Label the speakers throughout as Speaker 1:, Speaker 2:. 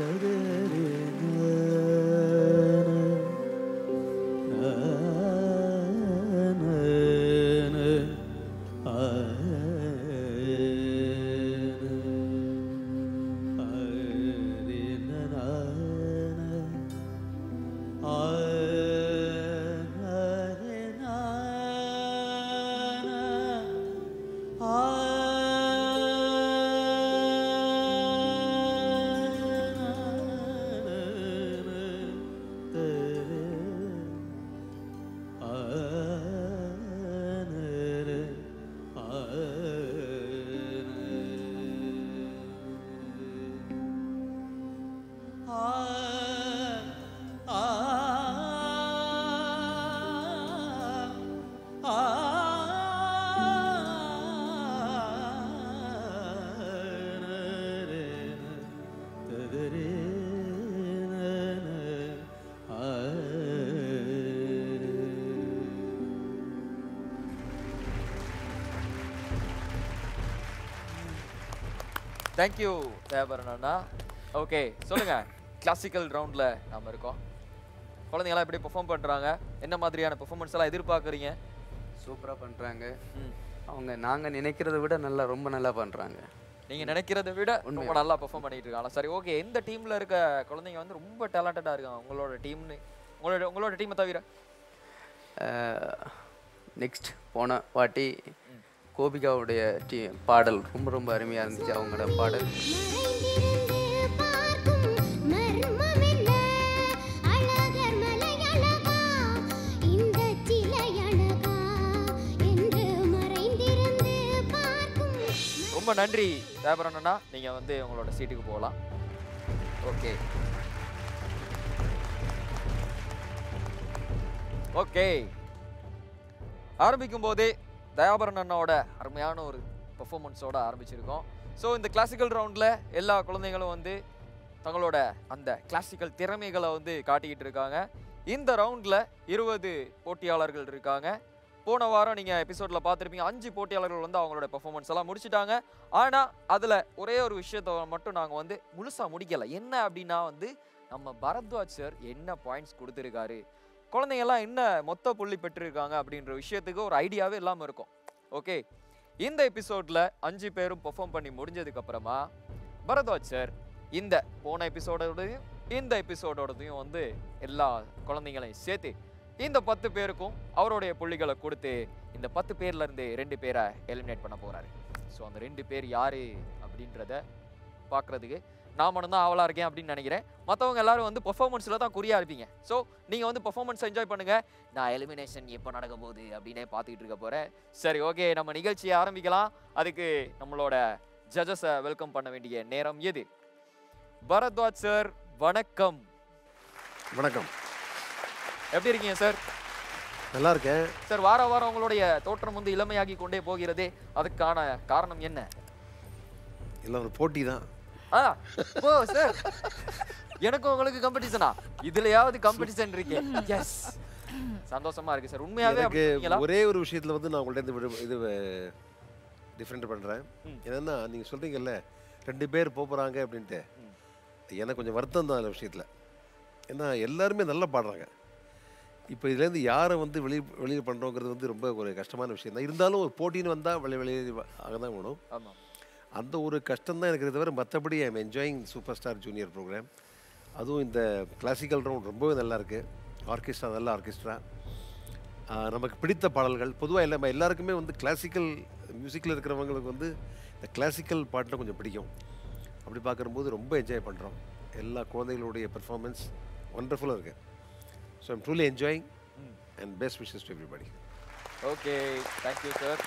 Speaker 1: Thank you Devaran அண்ணா okay சொல்லுங்க classical ரவுண்ட்ல நாம இருக்கோம் குழந்தைங்களாம் எப்படி பெர்ஃபார்ம் பண்றாங்க என்ன மாதிரியான பெர்ஃபார்மன்ஸ் எல்லாம் எதிர்பார்க்குறீங்க
Speaker 2: சூப்பராக பண்ணுறாங்க
Speaker 1: ம்.
Speaker 2: அவங்க நாங்கள் நினைக்கிறத விட நல்லா ரொம்ப நல்லா பண்ணுறாங்க
Speaker 1: நீங்க நினைக்கிறத விட ரொம்ப நல்லா பெர்ஃபார்ம் பண்ணிட்டு இருக்காங்க சரி ஓகே எந்த டீம்ல இருக்க குழந்தைங்க வந்து ரொம்ப டேலண்டடா இருக்காங்க உங்களோட டீம்னு உங்களோட உங்களோட டீமை தவிர
Speaker 2: நெக்ஸ்ட் போன வாட்டி கோபிகாவுடைய டீ பாடல் ரொம்ப ரொம்ப அருமையாக இருந்துச்சு அவங்களோட பாடல்
Speaker 3: மறைந்திருந்து பார்க்கும் மர்மமென்ன? அழகர் மலையழகா, இந்த சிலை அழகா என்று மறைந்திருந்து பார்க்கும்
Speaker 1: ரொம்ப நன்றி தேவரன் அண்ணா நீங்க வந்து உங்களோட சீட்டுக்கு போகலாம் ஓகே ஓகே ஆரம்பிக்கும் போதே தயாபரன் அண்ணாவோட அருமையான ஒரு பெர்ஃபார்மன்ஸோட ஆரம்பிச்சிருக்கோம் ஸோ இந்த கிளாசிக்கல் ரவுண்டில் எல்லா குழந்தைங்களும் வந்து தங்களோட அந்த கிளாசிக்கல் திறமைகளை வந்து காட்டிக்கிட்டு இருக்காங்க இந்த ரவுண்டில் இருபது போட்டியாளர்கள் இருக்காங்க போன வாரம் நீங்கள் எபிசோடில் பார்த்துருப்பீங்க அஞ்சு போட்டியாளர்கள் வந்து அவங்களோட பெர்ஃபார்மன்ஸ் எல்லாம் முடிச்சிட்டாங்க ஆனால் அதில் ஒரே ஒரு விஷயத்த மட்டும் நாங்கள் வந்து முழுசாக முடிக்கலை என்ன அப்படின்னா வந்து நம்ம பரத்வாஜ் சார் என்ன பாயிண்ட்ஸ் கொடுத்துருக்காரு குழந்தைங்கெல்லாம் என்ன மொத்த புள்ளி பெற்றிருக்காங்க அப்படின்ற விஷயத்துக்கு ஒரு ஐடியாவே இல்லாமல் இருக்கும் ஓகே இந்த எபிசோட்ல அஞ்சு பேரும் பெர்ஃபார்ம் பண்ணி முடிஞ்சதுக்கு அப்புறமா பரத்வாஜ் சார் இந்த போன எபிசோடோடையும் இந்த எபிசோடோடதையும் வந்து எல்லா குழந்தைங்களையும் சேர்த்து இந்த பத்து பேருக்கும் அவருடைய புள்ளிகளை கொடுத்து இந்த பத்து பேர்ல இருந்து ரெண்டு பேரை எலிமினேட் பண்ண போறாரு ஸோ அந்த ரெண்டு பேர் யாரு அப்படின்றத பார்க்கறதுக்கு நான் மட்டும்தான் ஆவலா இருக்கேன் அப்படின்னு நினைக்கிறேன் மற்றவங்க எல்லாரும் வந்து பெர்ஃபார்மன்ஸில் தான் குறியா இருப்பீங்க ஸோ நீங்கள் வந்து பெர்ஃபார்மன்ஸ் என்ஜாய் பண்ணுங்க நான் எலிமினேஷன் எப்போ நடக்க போகுது அப்படின்னே பார்த்துக்கிட்டு இருக்க போகிறேன் சரி ஓகே நம்ம நிகழ்ச்சியை ஆரம்பிக்கலாம் அதுக்கு நம்மளோட ஜட்ஜஸை வெல்கம் பண்ண வேண்டிய நேரம் எது பரத்வாஜ் சார் வணக்கம்
Speaker 4: வணக்கம்
Speaker 1: எப்படி இருக்கீங்க சார்
Speaker 4: நல்லா இருக்கேன்
Speaker 1: சார் வார வாரம் உங்களுடைய தோற்றம் வந்து இளமையாகி கொண்டே போகிறதே அதுக்கான காரணம் என்ன
Speaker 4: இல்லை ஒரு போட்டி தான்
Speaker 1: ஆ ஓ சார் எனக்கும் உங்களுக்கு காம்படிஷனா இதுலயாவது காம்படிஷன் இருக்கு எஸ் சந்தோஷமா இருக்கு சார் உண்மையாவே
Speaker 4: எனக்கு
Speaker 1: அப்படி இருக்கீங்களா?
Speaker 4: ஒரே ஒரு விஷயத்தில் வந்து நான் உங்கள்ட்ட இருந்து விடு- இது டிஃப்ரெண்ட் பண்ணுறேன்
Speaker 1: ம்.
Speaker 4: என்னன்னா நீங்கள் சொல்கிறீங்கல்ல ரெண்டு பேர் போக போகிறாங்க அப்படின்ட்டு எனக்கு கொஞ்சம் வருத்தம் தான் அந்த விஷயத்தில் ஏன்னா எல்லாருமே நல்லா பாடுறாங்க இப்போ இதுலேருந்து யாரை வந்து வெளி வெளியில் பண்ணுறோங்கிறது வந்து ரொம்ப ஒரு கஷ்டமான விஷயம் தான் இருந்தாலும் ஒரு போட்டின்னு வந்தால் வெளி வெளியே ஆக தான் வேணும்
Speaker 1: ஆமா
Speaker 4: அந்த ஒரு கஷ்டம் தான் எனக்கு தவிர மற்றபடி I am enjoying Super Star Junior program அதுவும் இந்த கிளாசிக்கல் ரவுண்ட் ரொம்பவே நல்லா இருக்கு ஆர்கெஸ்ட்ரா நல்ல ஆர்கெஸ்ட்ரா நமக்கு பிடித்த பாடல்கள் பொதுவாக எல்லா எல்லாருக்குமே வந்து கிளாசிக்கல் மியூசிக்கில் இருக்கிறவங்களுக்கு வந்து இந்த கிளாசிக்கல் பாட்டில் கொஞ்சம் பிடிக்கும் அப்படி பார்க்கும்போது ரொம்ப என்ஜாய் பண்ணுறோம் எல்லா குழந்தைகளுடைய பெர்ஃபார்மன்ஸ் ஒண்டர்ஃபுல்லாக இருக்கு so I'm truly enjoying and best wishes to everybody
Speaker 1: okay thank you sir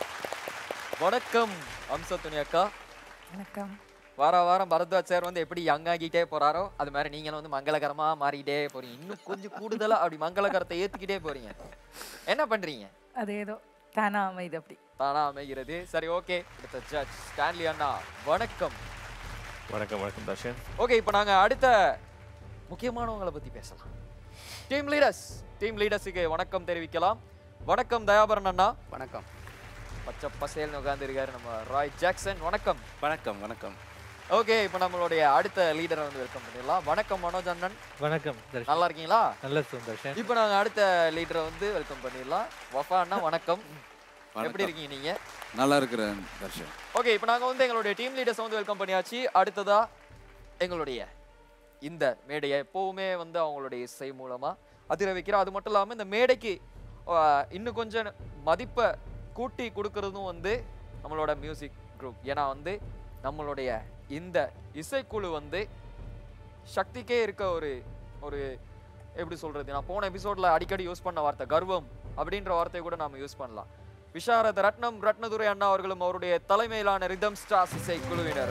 Speaker 1: வணக்கம் அம்சத்துணி அக்கா
Speaker 5: வணக்கம்
Speaker 1: வார வாரம் பரத்வாஜ் சார் வந்து எப்படி யங் ஆகிட்டே போறாரோ அது மாதிரி நீங்களும் வந்து மங்களகரமா மாறிட்டே போறீங்க இன்னும் கொஞ்சம் கூடுதலா அப்படி மங்களகரத்தை ஏத்துக்கிட்டே போறீங்க என்ன பண்றீங்க
Speaker 5: அது ஏதோ தானா அமைது அப்படி
Speaker 1: தானா அமைகிறது சரி ஓகே அடுத்த ஜட்ஜ் ஸ்டான்லி அண்ணா வணக்கம்
Speaker 6: வணக்கம் வணக்கம் தர்ஷன்
Speaker 1: ஓகே இப்போ நாங்க அடுத்த முக்கியமானவங்களை பத்தி பேசலாம் டீம் லீடர்ஸ் டீம் லீடர்ஸுக்கு வணக்கம் தெரிவிக்கலாம் வணக்கம் தயாபரன் அண்ணா
Speaker 2: வணக்கம்
Speaker 1: பச்சை பசேல்னு உட்கார்ந்துருக்காரு நம்ம ராய் ஜாக்சன் வணக்கம்
Speaker 6: வணக்கம் வணக்கம்
Speaker 1: ஓகே இப்போ நம்மளுடைய அடுத்த லீடரை வந்து வெல்கம் பண்ணிடலாம் வணக்கம் மனோஜ் அண்ணன்
Speaker 6: வணக்கம் தர்ஷன்
Speaker 1: நல்லா இருக்கீங்களா
Speaker 6: நல்ல சுந்தர்ஷன்
Speaker 1: இப்போ நாங்க அடுத்த லீடரை வந்து வெல்கம் பண்ணிடலாம் வஃபா அண்ணா வணக்கம் எப்படி இருக்கீங்க நீங்க
Speaker 7: நல்லா இருக்கிறேன் தர்ஷன்
Speaker 1: ஓகே இப்போ நாங்க வந்து எங்களுடைய டீம் லீடர்ஸ் வந்து வெல்கம் பண்ணியாச்சு அடுத்ததா எங்களுடைய இந்த மேடையை எப்பவுமே வந்து அவங்களுடைய இசை மூலமா அதிர வைக்கிறோம் அது மட்டும் இல்லாம இந்த மேடைக்கு ஆஹ், இன்னும் கொஞ்சம் மதிப்பை கூட்டி கொடுக்கறதும் வந்து நம்மளோட மியூசிக் குரூப் ஏன்னா வந்து நம்மளுடைய இந்த இசைக்குழு வந்து சக்திக்கே இருக்க ஒரு ஒரு எப்படி சொல்றது நான் போன எபிசோட்ல அடிக்கடி யூஸ் பண்ண வார்த்தை கர்வம் அப்படின்ற வார்த்தையை கூட நாம யூஸ் பண்ணலாம் விஷாரத ரத்னம் ரத்னதுரை அண்ணா அவர்களும் அவருடைய தலைமையிலான ரிதம் ஸ்டார்ஸ் இசை குழுவினர்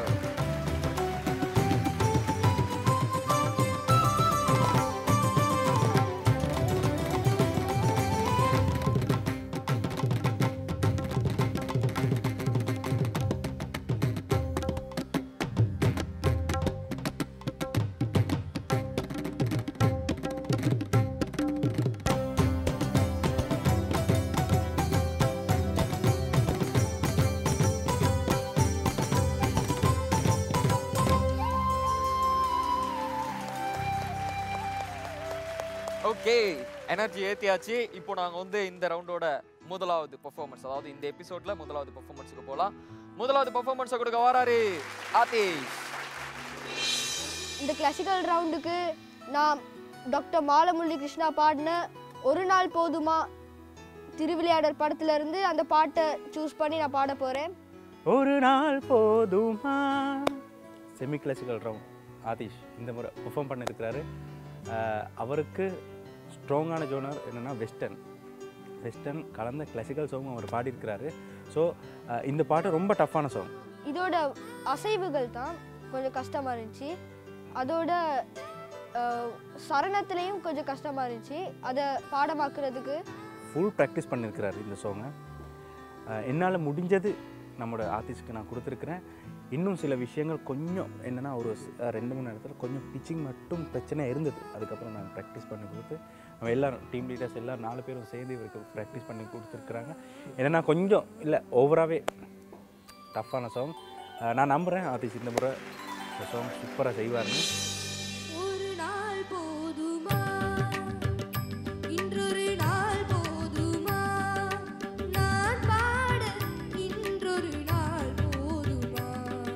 Speaker 1: ஓகே எனர்ஜி ஏத்தியாச்சு இப்போ நாங்க வந்து இந்த ரவுண்டோட முதலாவது பெர்ஃபார்மன்ஸ் அதாவது இந்த எபிசோட்ல முதலாவது பெர்ஃபார்மன்ஸுக்கு போலாம் முதலாவது பெர்ஃபார்மன்ஸை கொடுக்க வராரு ஆதீஷ்
Speaker 8: இந்த கிளாசிக்கல் ரவுண்டுக்கு நான் டாக்டர் மாலமுரளி கிருஷ்ணா பாடின ஒரு நாள் போதுமா திருவிளையாடல் படத்துல இருந்து அந்த பாட்டை சூஸ் பண்ணி நான் பாட போறேன்
Speaker 9: ஒரு நாள் போதுமா செமி கிளாசிக்கல் ரவுண்ட் ஆதிஷ் இந்த முறை பெர்ஃபார்ம் பண்ணியிருக்கிறாரு அஹ் அவருக்கு ஸ்ட்ராங்கான ஜோனர் என்னென்னா வெஸ்டர்ன் வெஸ்டர்ன் கலந்த கிளாசிக்கல் சாங் அவர் பாடியிருக்கிறாரு ஸோ இந்த பாட்டு ரொம்ப டஃப்பான சாங்
Speaker 8: இதோட அசைவுகள் தான் கொஞ்சம் கஷ்டமா இருந்துச்சு அதோட அஹ், சரணத்துலேயும் கொஞ்சம் கஷ்டமா இருந்துச்சு அதை பாடமாக்குறதுக்கு
Speaker 9: ஃபுல் ப்ராக்டிஸ் பண்ணியிருக்கிறாரு இந்த சாங்கை என்னால் முடிஞ்சது நம்மளோட ஆர்டிஸ்ட்க்கு நான் கொடுத்துருக்குறேன் இன்னும் சில விஷயங்கள் கொஞ்சம் என்னென்னா ஒரு ஸ்- அஹ் ரெண்டு மணி நேரத்தில் கொஞ்சம் பிச்சிங் மட்டும் பிரச்சனை இருந்தது அதுக்கப்புறம் நான் ப்ராக்டிஸ் பண்ணி கொடுத்து நம்ம எல்லாரும் டீம் லீடர்ஸ் எல்லாரும் நாலு பேரும் சேர்ந்து இவருக்கு ப்ராக்டிஸ் பண்ணி கொடுத்துருக்குறாங்க என்னென்னா கொஞ்சம் இல்லை ஓவராகவே டஃப்பான சாங் நான் நம்புகிறேன் ஆர்டிஸ்ட் இந்த முறை இந்த சாங் சூப்பராக செய்வார்னு
Speaker 3: ஒரு நாள் போதுமா இன்றொரு நாள் போதுமா நான் பாட இன்றொரு நாள் போதுமா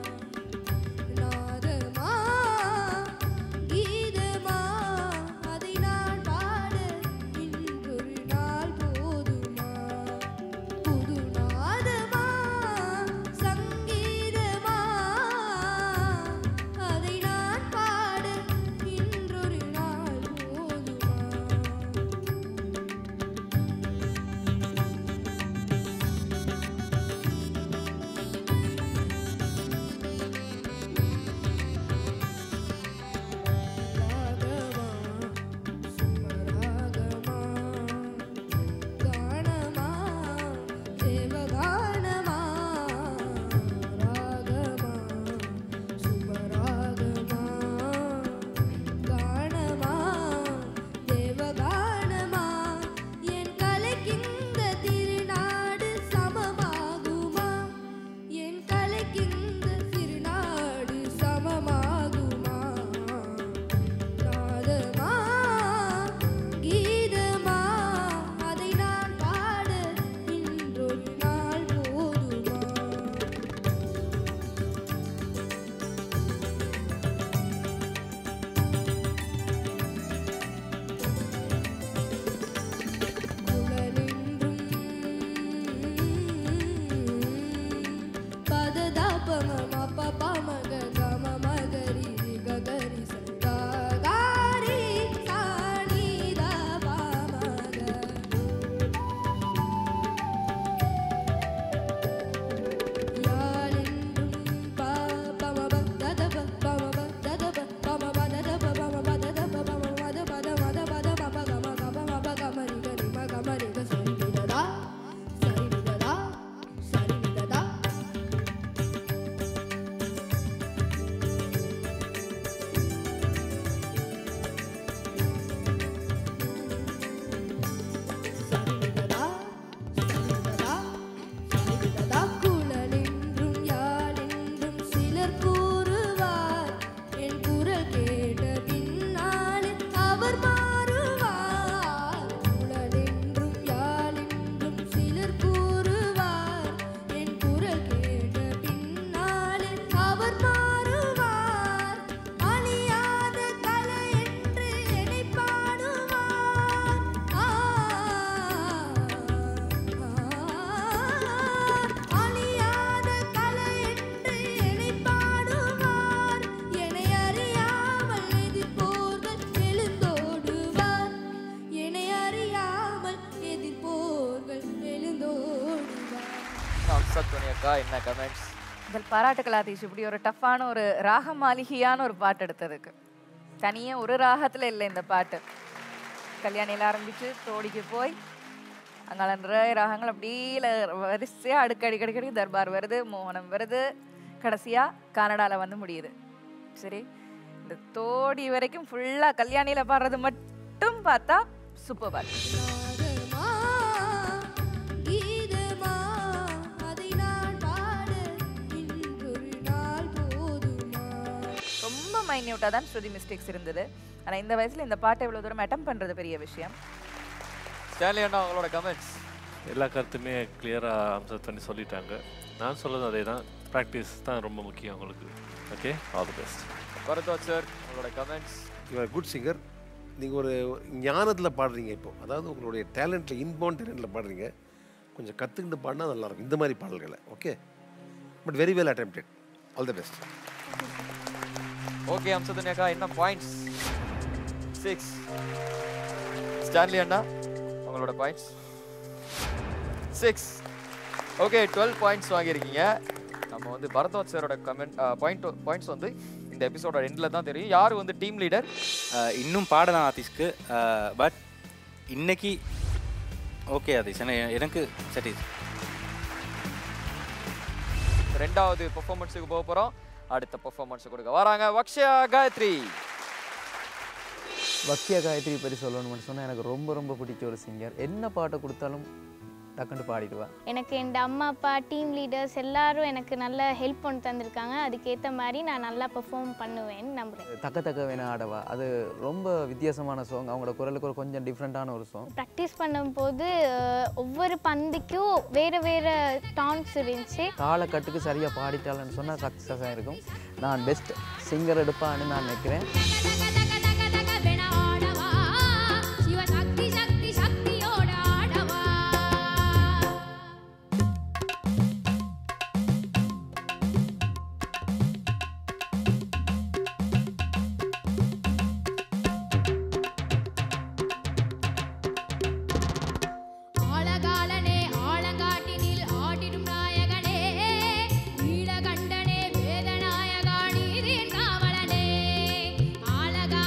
Speaker 3: நாதமா கீதமா அதை நான் பாட இன்றொரு நாள் போதுமா புது நாதமா சங்கீதமா அதை நான் பாட
Speaker 1: அம்சத்வனி அக்கா என்ன கமெண்ட்ஸ்
Speaker 5: முதல் பாராட்டுகள் ஆதீஷ் இப்படி ஒரு டஃப்பான ஒரு ராக மாளிகையான ஒரு பாட்டு எடுத்ததுக்கு தனியா ஒரு ராகத்துல இல்லை இந்த பாட்டு கல்யாணியில் ஆரம்பிச்சு தோடிக்கு போய் அங்கால நிறைய ராகங்கள் அப்படியே ல- வரிசையா அடுக்கடி அடிக்கடி தர்பார் வருது மோகனம் வருது கடைசியா கனடால வந்து முடியுது சரி இந்த தோடி வரைக்கும் ஃபுல்லா கல்யாணியில பாடுறது மட்டும் பார்த்தா சூப்பர் பாட்டு
Speaker 3: நாதமா கீதமா அதை நான் பாட இன்றொரு நாள் போதுமா
Speaker 5: ரொம்ப மைன்யூட்டாக தான் ஸ்ருதி மிஸ்டேக்ஸ் இருந்தது ஆனா இந்த வயசுல இந்த பாட்டை இவ்வளவு தூரம் அட்டம் பண்றது பெரிய விஷயம்
Speaker 1: ஸ்டான்லி அண்ணா உங்களோட கமெண்ட்ஸ்
Speaker 6: எல்லா கருத்துமே கிளியராக அம்சம் பண்ணி சொல்லிட்டாங்க நான் சொல்றது அதே தான் ப்ராக்டிஸ் தான் ரொம்ப முக்கியம் உங்களுக்கு okay all the best
Speaker 1: Bharadwaj sir உங்களோட கமெண்ட்ஸ்
Speaker 4: யூஆர் குட் சிங்கர் நீங்கள் ஒரு ஞானத்தில் பாடுறீங்க இப்போ அதாவது உங்களுடைய டேலண்ட்டில் இன்பார்ன் டேலண்ட்டில் பாடுறீங்க கொஞ்சம் கற்றுக்கிட்டு பாடினா நல்லாயிருக்கும் இந்த மாதிரி பாடல்களை okay but very well attempted all the best
Speaker 1: okay Hamsadhwani அக்கா என்ன பாயிண்ட்ஸ் சிக்ஸ் ஸ்டான்லி அண்ணா உங்களோட points six okay twelve points வாங்கியிருக்கீங்க நம்ம வந்து பரத்வாஜ் சாரோட கமெண்ட் பாயிண்ட் பாயிண்ட்ஸ் வந்து இந்த எபிசோட எண்டில் தான் தெரியும் யார் வந்து டீம் லீடர்
Speaker 9: ஆஹ் இன்னும் பாடலாம் ஆதிஷ்க்கு பட் இன்னைக்கு ஓகே ஆதிஷ் ஏன்னா எனக்கு சரி
Speaker 1: ரெண்டாவது பெர்ஃபார்மன்ஸுக்கு போக போகிறோம் அடுத்த பெர்ஃபார்மன்ஸ் கொடுக்க வராங்க வக்ஷயா காயத்ரி
Speaker 2: பக்தியா காயத்ரி பற்றி சொல்லணும்னு சொன்னால் எனக்கு ரொம்ப ரொம்ப பிடிச்ச ஒரு சிங்கர் என்ன பாட்டை கொடுத்தாலும் டக்குன்னு பாடிடுவா
Speaker 10: எனக்கு என் அம்மா அப்பா டீம் லீடர்ஸ் எல்லாரும் எனக்கு நல்ல ஹெல்ப் பண்ணி தந்திருக்காங்க அதுக்கேற்ற மாதிரி நான் நல்லா பெர்ஃபார்ம் பண்ணுவேன்னு நம்புகிறேன்
Speaker 2: தக்க தக்க வேணா ஆடவா அது ரொம்ப வித்தியாசமான சாங் அவங்களோட குரலுக்கு ஒரு கொஞ்சம் டிஃப்ரெண்ட்டான ஒரு சாங்
Speaker 10: ப்ராக்டிஸ் பண்ணும்போது அஹ், ஒவ்வொரு பந்துக்கும் வேறு வேறு டான்ஸ் இருந்துச்சு
Speaker 2: காலக்கட்டுக்கு சரியாக பாடிட்டாலன்னு சொன்னால் சக்ஸஸாக இருக்கும் நான் பெஸ்ட் சிங்கர் எடுப்பான்னு நான் நினைக்கிறேன்
Speaker 3: சிவசக்தி சக்தி சக்தியோட ஆடவா ஆழகாலனே ஆழங்காட்டினில் ஆடிடும் நாயகனே நீலகண்டனே வேதநாயகா நீரின் காவலனே ஆழகாலனே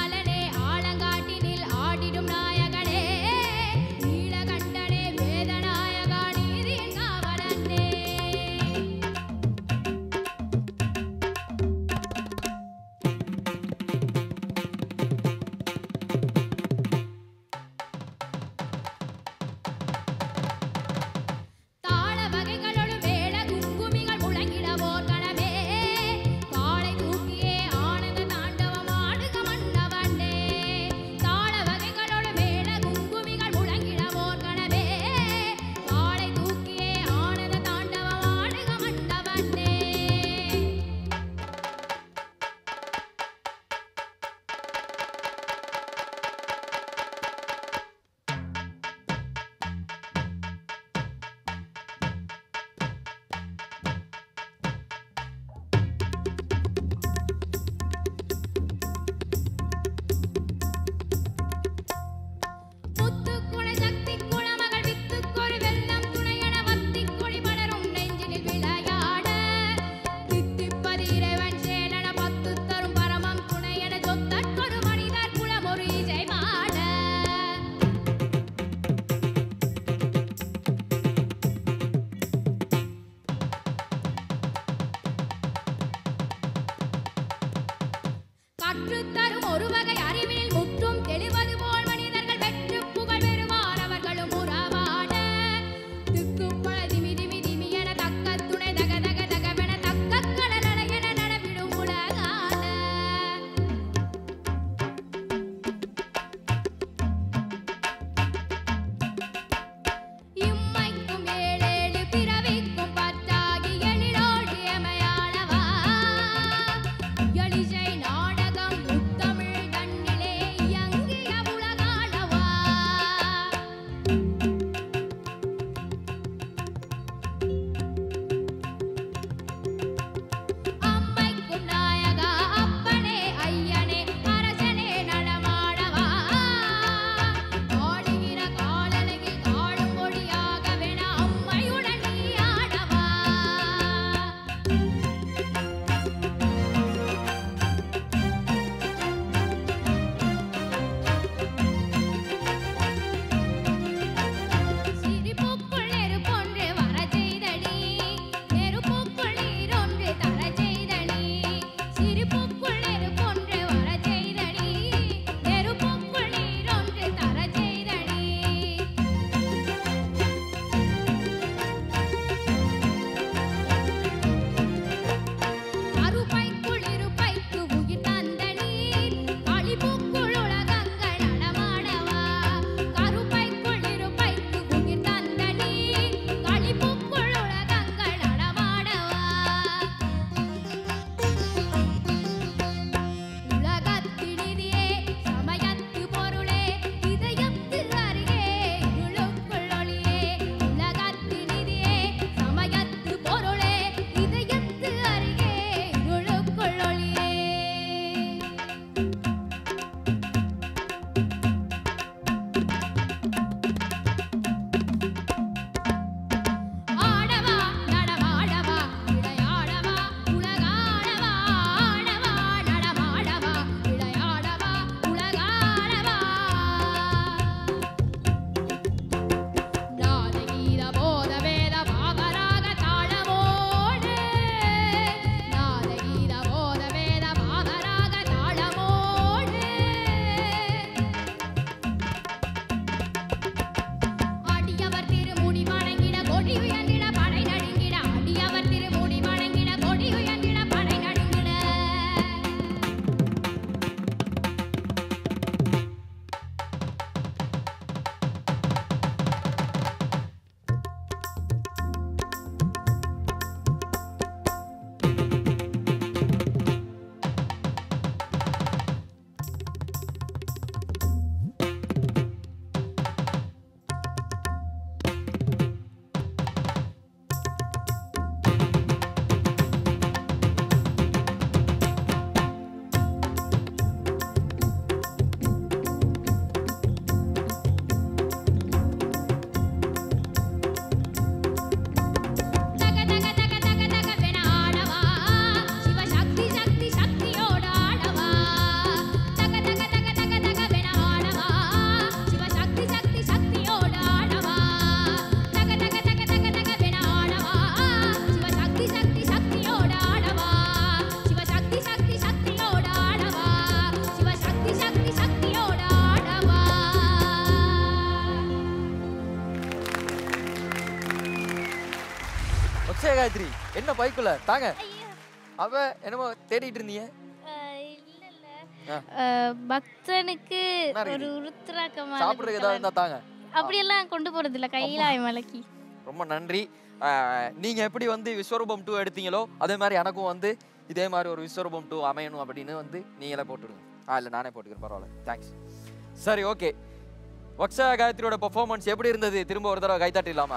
Speaker 1: அக்ஷய காயத்ரி என்ன பைக்குல தாங்க அவ என்னமோ தேடிட்டு இருந்தீங்க ஆ.
Speaker 10: அஹ், பக்தனுக்கு
Speaker 1: என்ன
Speaker 10: ஒரு
Speaker 1: இருக்குது?
Speaker 10: உருத்திராக்க
Speaker 1: சாப்பிடுறதுக்கு ஏதாவது இருந்தா தாங்க
Speaker 10: அப்படியெல்லாம் கொண்டு போறது இல்ல கையில மலக்கி
Speaker 1: ரொம்ப நன்றி ஆஹ், நீங்க எப்படி வந்து விஸ்வரூபம் டூ எடுத்தீங்களோ அதே மாதிரி எனக்கும் வந்து இதே மாதிரி ஒரு விஸ்வரூபம் டூ அமையணும் அப்படின்னு வந்து நீங்களே போட்டுடுங்க ஆ இல்லை நானே போட்டுக்கிறேன் பரவாயில்ல தேங்க்ஸ் சரி ஓகே வக்ஷா காயத்ரியோட பெர்ஃபார்மன்ஸ் எப்படி இருந்தது திரும்ப ஒரு தடவை கைத்தாட்டிடலாமா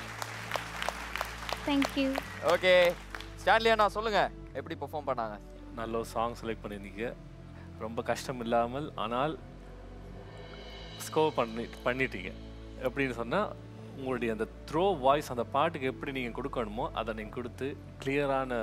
Speaker 10: தேங்க்யூ
Speaker 1: ஓகே ஸ்டான்லி அண்ணா சொல்லுங்க எப்படி பெர்ஃபார்ம் பண்ணாங்க
Speaker 6: நல்ல ஒரு சாங் செலக்ட் பண்ணியிருந்தீங்க ரொம்ப கஷ்டம் இல்லாமல் ஆனால் ஸ்கோர் பண்ணி பண்ணிட்டீங்க எப்படின்னு சொன்னால் உங்களுடைய அந்த த்ரோ வாய்ஸ் அந்த பாட்டுக்கு எப்படி நீங்கள் கொடுக்கணுமோ அதை நீங்கள் கொடுத்து கிளியரான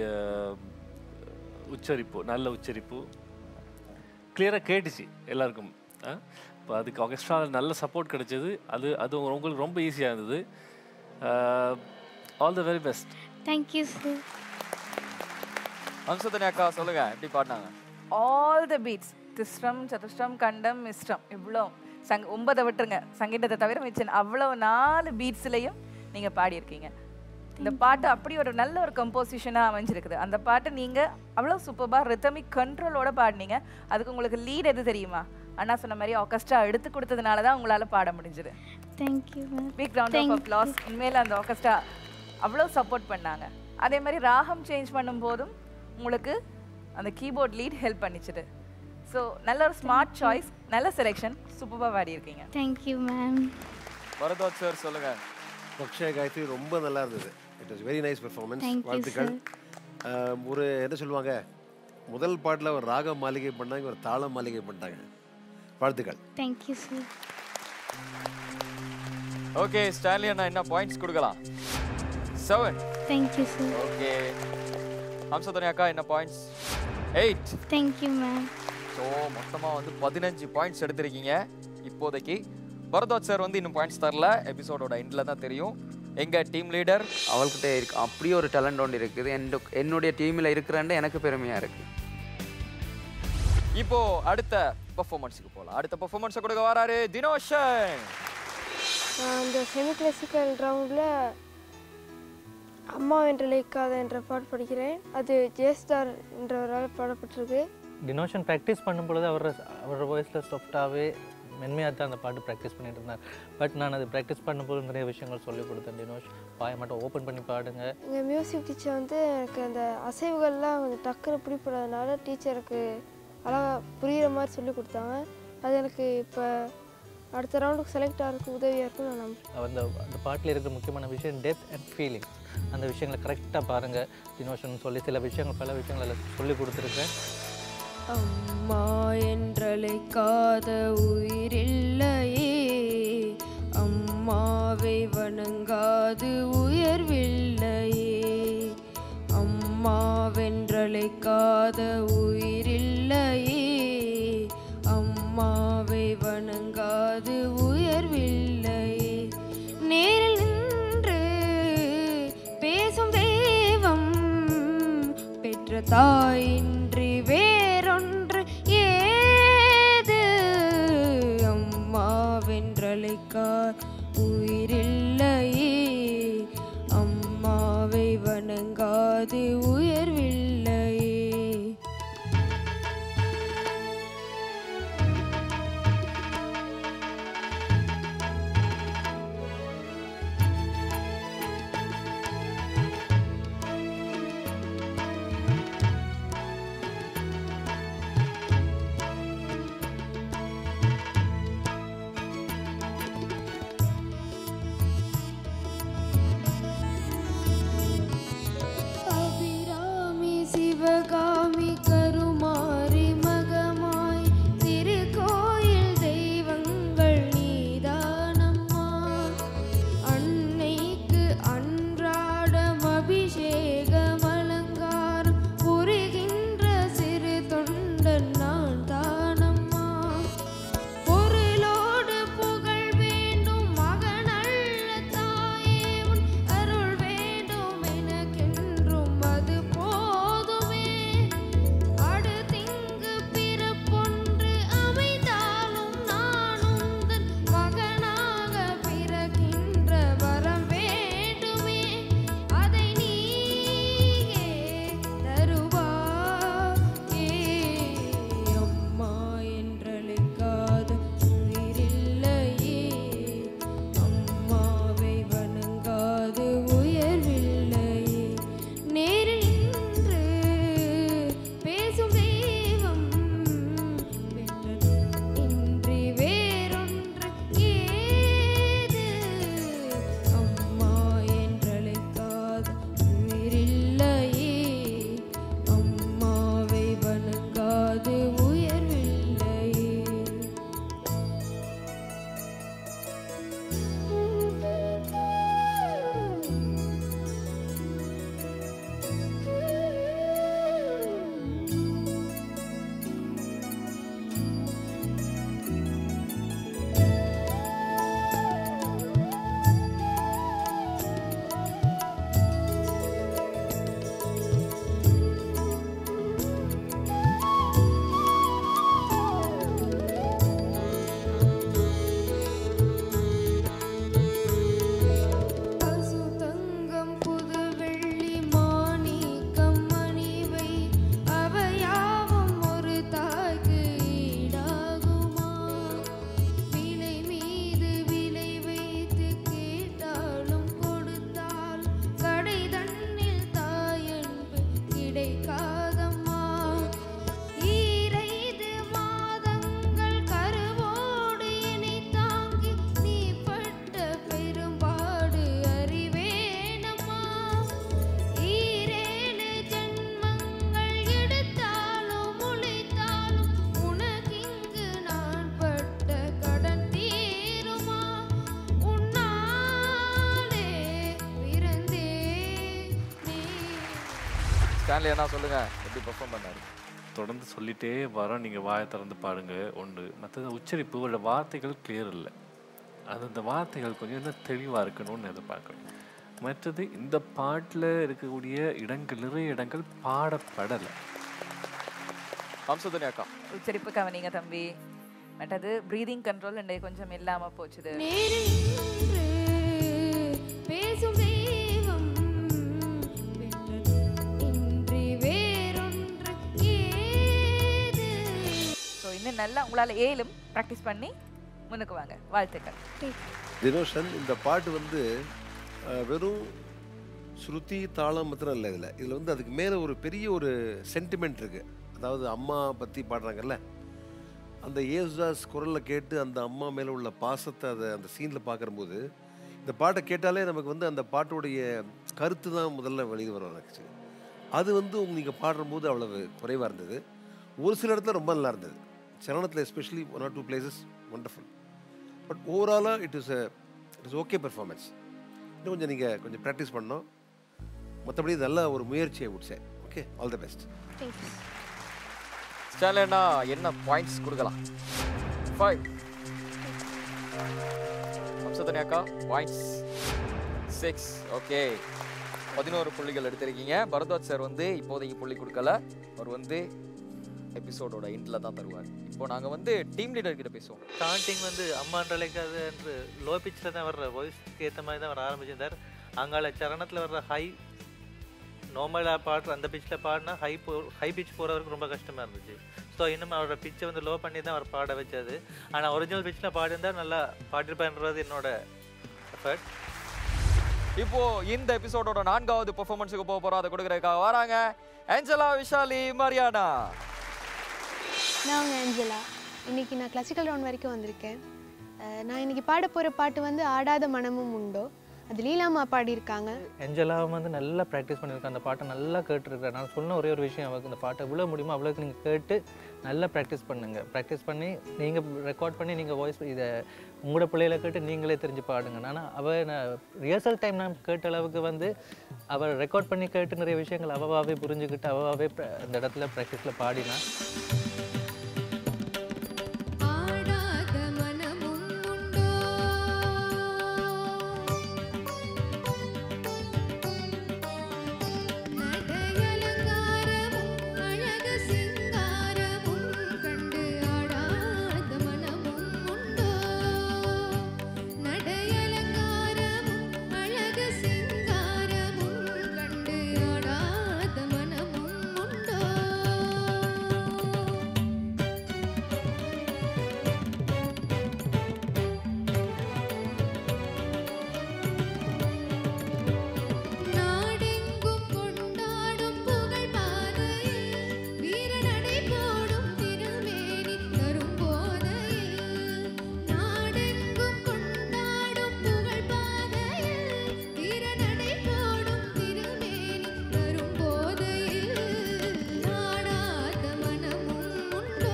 Speaker 6: உச்சரிப்பு நல்ல உச்சரிப்பு கிளியராக கேட்டுச்சு எல்லாருக்கும் இப்போ அதுக்கு ஆர்கெஸ்ட்ராவில் நல்ல சப்போர்ட் கிடைச்சது அது அது உங்களுக்கு ரொம்ப ஈஸியாக இருந்தது all the very best
Speaker 10: thank you sir
Speaker 1: Hamsadhwani அக்கா சொல்லுங்க எப்படி பாடினாங்க
Speaker 5: ஆல் த பீட்ஸ் திஸ்ரம் சதுஷ்டம் கண்டம் மிஸ்ரம் இவ்வளோ சங் ஒன்பதை விட்டுருங்க சங்கீதத்தை தவிர மிச்சம் அவ்வளோ நாலு பீட்ஸ்லையும் நீங்கள் பாடியிருக்கீங்க இந்த பாட்டு அப்படி ஒரு நல்ல ஒரு கம்போசிஷனாக அமைஞ்சிருக்குது அந்த பாட்டை நீங்கள் அவ்வளோ சூப்பராக ரித்தமிக் கண்ட்ரோலோட பாடினீங்க அதுக்கு உங்களுக்கு லீட் எது தெரியுமா அண்ணா சொன்ன மாதிரி ஆர்கெஸ்ட்ரா எடுத்து கொடுத்ததுனால தான் உங்களால் பாட முடிஞ்சது
Speaker 10: thank you ma'am
Speaker 5: big round of applause உண்மையில் அந்த ஆர்கெஸ்ட்ரா அவ்வளோ சப்போர்ட் பண்ணாங்க அதே மாதிரி ராகம் சேஞ்ச் பண்ணும்போதும் உங்களுக்கு அந்த கீபோர்ட் லீட் ஹெல்ப் பண்ணிச்சுது ஸோ நல்ல ஒரு ஸ்மார்ட் சாய்ஸ் நல்ல செலெக்ஷன் சூப்பராக பாடியிருக்கீங்க
Speaker 10: தேங்க்யூ மேம்
Speaker 1: பரத்வாஜ் சார் சொல்லுங்க
Speaker 4: அக்ஷய காயத்ரி ரொம்ப நல்லா இருந்தது it was very nice performance
Speaker 10: Thank you,
Speaker 4: வாழ்த்துக்கள் ஆம், ஒரு என்ன சொல்லுவாங்க முதல் பாட்டில் ஒரு ராக மாளிகை பண்ணாங்க ஒரு தாள மாளிகை பண்ணிட்டாங்க வாழ்த்துக்கள்
Speaker 10: தேங்க்யூ சார்
Speaker 1: ஓகே ஸ்டான்லி அண்ணா என்ன பாயிண்ட்ஸ் கொடுக்கலாம் செவன்
Speaker 10: தேங்க்யூ சார்
Speaker 1: ஓகே அம்சத்தனி அக்கா என்ன points eight
Speaker 10: thank you ma'am
Speaker 1: so மொத்தமாக வந்து பதினஞ்சு பாயிண்ட்ஸ் எடுத்திருக்கீங்க இப்போதைக்கு பரத்வாஜ் சார் வந்து இன்னும் பாயிண்ட்ஸ் தரல எபிசோடோட எண்டில் தான் தெரியும் எங்கள் டீம் லீடர்
Speaker 2: அவள்கிட்ட இருக்கு அப்படியே ஒரு டேலண்ட் ஒன்று இருக்குது என் என்னுடைய டீமில் இருக்கிறேன்னு எனக்கு பெருமையாக இருக்குது
Speaker 1: இப்போ அடுத்த பெர்ஃபார்மன்ஸுக்கு போகலாம் அடுத்த பெர்ஃபார்மன்ஸை கொடுக்க வராரு தினோஷன்
Speaker 8: நான் இந்த செமி கிளாசிக்கல் ரவுண்டில் அம்மா என்ற லைக்காத என்ற பாட்டு படிக்கிறேன் அது ஜேஸ்தார் என்றவரால் பாடப்பட்டிருக்கு
Speaker 11: டினோஷன் ப்ராக்டிஸ் பண்ணும் பொழுது அவர் அவர் வாய்ஸில் சாஃப்டாகவே மென்மையாக தான் அந்த பாட்டு ப்ராக்டிஸ் பண்ணிட்டு இருந்தார் பட் நான் அது ப்ராக்டிஸ் பண்ணும்போது நிறைய விஷயங்கள் சொல்லிக் கொடுத்தேன் டினோஷ் வாயை மட்டும் ஓப்பன் பண்ணி பாடுங்க
Speaker 8: எங்கள் மியூசிக் டீச்சர் வந்து எனக்கு அந்த அசைவுகள்லாம் கொஞ்சம் டக்குன்னு பிடிப்படாதனால டீச்சருக்கு அழகாக புரிகிற மாதிரி சொல்லி கொடுத்தாங்க அது எனக்கு இப்போ அடுத்த ரவுண்டுக்கு செலக்ட் ஆகிறதுக்கு உதவியாக இருக்கும்னு நான் நம்புறேன்
Speaker 11: அந்த அந்த பாட்டில் இருக்கிற முக்கியமான விஷயம் டெப்த் அண்ட் ஃபீலிங்ஸ் அந்த விஷயங்களை கரெக்டாக பாருங்கள் டினோஷன் சொல்லி சில விஷயங்கள் பல விஷயங்கள் அதில் சொல்லி கொடுத்துருக்கேன்
Speaker 12: அம்மா என்றழைக்காத உயிரில்லையே அம்மாவை வணங்காது உயர்வில்லையே அம்மாவென்றழைக்காத உயிரில்லையே அம்மாவை வணங்காது உயர்வில்லையே நேரில் நின்று பேசும் தெய்வம் பெற்ற தாயின்றி வேறொன்று ஏது அம்மாவென்றழைக்கார் உயிரில்லையே அம்மாவை வணங்காது உயர்வில்லையே அபிராமி சிவகாமி கருமாரி மகமாய் திருக்கோயில் தெய்வங்கள் நீதானம்மா அன்னைக்கு அன்றாடம் அபிஷேகம் அலங்காரம் புரிகின்ற சிறு தொண்டன் நான் தானம்மா பொருளோடு புகழ் வேண்டும் மகனல்ல தாயே உன் அருள் வேண்டும் எனக்கென்றும் அது போதுமே அடுத்திங்கு பிறப்பொன்று அமைந்தாலும் நான் உந்தன் மகனாக பிறக்கின்ற வரம் வேண்டுமே அதை
Speaker 1: ஸ்டான்லி என்ன சொல்லுங்க எப்படி பெர்ஃபார்ம் பண்ணாரு
Speaker 6: தொடர்ந்து சொல்லிட்டே வரோம் நீங்கள் வாயை திறந்து பாருங்க ஒன்று மற்றது உச்சரிப்பு ஒரு வார்த்தைகள் கிளியர் இல்லை அது அந்த வார்த்தைகள் கொஞ்சம் இன்னும் தெளிவாக இருக்கணும்னு எதிர்பார்க்குறோம் மற்றது இந்த பாட்டில் இருக்கக்கூடிய இடங்கள் நிறைய இடங்கள் பாடப்படலை
Speaker 1: ஹம்சதனி அக்கா
Speaker 5: உச்சரிப்பு கவனிங்க தம்பி மற்றது ப்ரீதிங் கண்ட்ரோல் இன்றைக்கு கொஞ்சம் இல்லாம போச்சுது
Speaker 12: நேரின்று பேசும் தெய்வம் வென்றது இன்றி வேறொன்று ஏது
Speaker 5: ஸோ இன்னும் நல்லா உங்களால ஏலும் ப்ராக்டிஸ் பண்ணி முன்னுக்கு வாங்க வாழ்த்துக்கள்
Speaker 4: தினோஷன் இந்த பாட்டு வந்து அஹ், வெறும் ஸ்ருதி தாளம் மாத்திரம் இல்லை இதில் இதில் வந்து அதுக்கு மேலே ஒரு பெரிய ஒரு சென்டிமெண்ட் இருக்குது அதாவது அம்மா பற்றி பாடுறாங்கல்ல அந்த ஏசுதாஸ் குரலில் கேட்டு அந்த அம்மா மேலே உள்ள பாசத்தை அதை அந்த சீனில் பார்க்கும்போது இந்த பாட்டை கேட்டாலே நமக்கு வந்து அந்த பாட்டுடைய கருத்து தான் முதல்ல வெளியே வரும் எனக்கு அது வந்து நீங்கள் பாடும்போது அவ்வளவு குறைவாக இருந்தது ஒரு சில இடத்துல ரொம்ப நல்லா இருந்தது சரணத்தில் especially one or two places wonderful but ஓவராலாக it is it is okay performance இன்னும் கொஞ்சம் நீங்கள் கொஞ்சம் ப்ராக்டிஸ் பண்ணோம் மற்றபடி நல்ல ஒரு முயற்சியை விட்சே okay all the best
Speaker 10: thank you
Speaker 1: ஸ்டான்லினா என்ன பாயிண்ட்ஸ் கொடுக்கலாம் ஃபைவ் ஹம்சதனி அக்கா பாயிண்ட்ஸ் சிக்ஸ் ஓகே பதினோரு புள்ளிகள் எடுத்திருக்கீங்க பரத்வாஜ் சார் வந்து இப்போதைக்கு புள்ளி கொடுக்கல அவர் வந்து எபிசோடோட எண்டில் தான் தருவார் இப்போ நாங்கள் வந்து டீம் லீடர் கிட்ட பேசுவோம்
Speaker 11: ஸ்டார்டிங் வந்து அம்மான்ற லைக்காது என்று லோ பிச்சில் தான் வர்ற வாய்ஸ்க்கு ஏற்ற மாதிரி தான் வர ஆரம்பிச்சிருந்தார் அங்கால சரணத்தில் வர்ற ஹை நார்மலாக பாடுற அந்த பிச்சில் பாடினா ஹை போ ஹை பிச் போகிறவருக்கு ரொம்ப கஷ்டமாக இருந்துச்சு ஸோ இன்னும் அவரோட பிச்சை வந்து லோ பண்ணி தான் அவர் பாட வச்சது ஆனால் ஒரிஜினல் பிச்சில் பாடியிருந்தா நல்லா பாடிருப்பான்றது என்னோட எஃபர்ட்
Speaker 1: இப்போ இந்த எபிசோடோட நான்காவது பெர்ஃபார்மன்ஸுக்கு போக போறோம் அதை கொடுக்கறதுக்காக வராங்க ஏஞ்சலா விஷாலி மரியானா
Speaker 13: நான் உங்கள் ஏஞ்சலா இன்னைக்கு நான் கிளாசிக்கல் ரவுண்ட் வரைக்கும் வந்திருக்கேன் அஹ் நான் இன்னைக்கு பாட போகிற பாட்டு வந்து ஆடாத மனமும் உண்டோ அது லீலாமா பாடியிருக்காங்க
Speaker 11: எஞ்சலாவும் வந்து நல்லா ப்ராக்டிஸ் பண்ணியிருக்கேன் அந்த பாட்டை நல்லா கேட்டுருக்கேன் நான் சொன்ன ஒரே ஒரு விஷயம் அவருக்கு இந்த பாட்டை எவ்வளோ முடியுமோ அவ்வளோக்கு நீங்கள் கேட்டு நல்லா ப்ராக்டிஸ் பண்ணுங்கள் ப்ராக்டிஸ் பண்ணி நீங்கள் ரெக்கார்ட் பண்ணி நீங்கள் வாய்ஸ் இதை உங்களோட பிள்ளையில கேட்டு நீங்களே தெரிஞ்சு பாடுங்க ஆனால் அவள் நான் ரிஹர்சல் டைம் நான் கேட்ட அளவுக்கு வந்து அவள் ரெக்கார்ட் பண்ணி கேட்டு நிறைய விஷயங்கள் அவவாவே புரிஞ்சுக்கிட்டு அவவாவே pra- அந்த இடத்துல ப்ராக்டிஸில் பாடினா
Speaker 12: ஆடாத மனமும் உண்டோ நடையலங்காரமும் அழகு சிங்காரமும் கண்டு ஆடாத மனமும் உண்டோ நடையலங்காரமும் அழகு சிங்காரமும் கண்டு ஆடாத மனமும் உண்டோ நாடெங்கும் கொண்டாடும் புகழ் பாதையில் வீரநடை போடும் திருமேனி தரும் போதையில் நாடெங்கும் கொண்டாடும் புகழ் பாதையில் வீரநடை போடும் திருமேனி தரும் போதையில் நாடாத மனமும் உண்டோ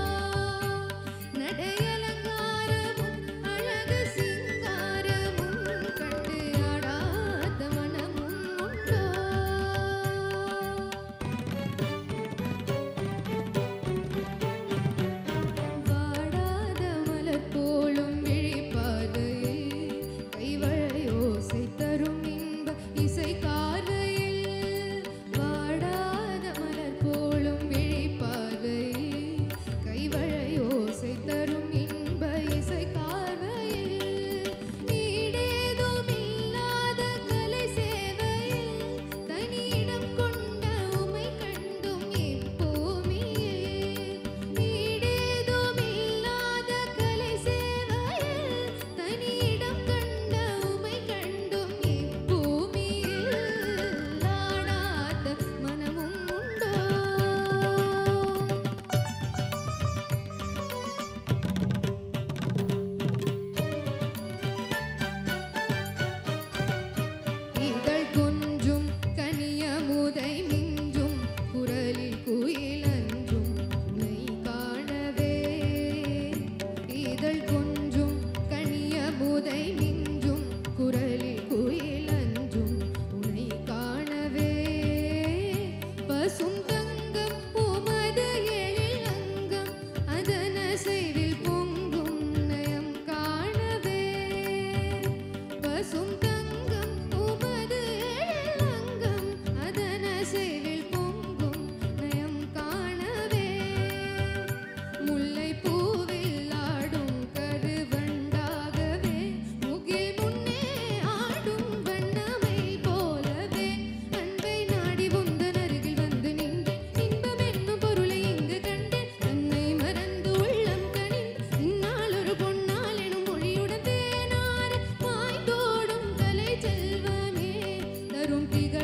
Speaker 12: நடையலங்காரமும் அழகு சிங்காரமும் கண்டு ஆடாத மனமும் உண்டோ வாடாத மலர் போலும் விழிப்பாதையில் கைவளை ஓசை தரும் இன்ப இசை காதையில் வாடாத மலர் போலும் விழிப்பாதையில் கைவளை ஓசை தரும் இன்ப இசை காதையில் ஈடேதும் இல்லாத கலை சேவையில் தனியிடம் கொண்ட உமை கண்டும் இப்பூமியில் ஈடேதும் இல்லாத கலை சேவையில் தனியிடம் கண்ட உமை கண்டும் இப்பூமியில்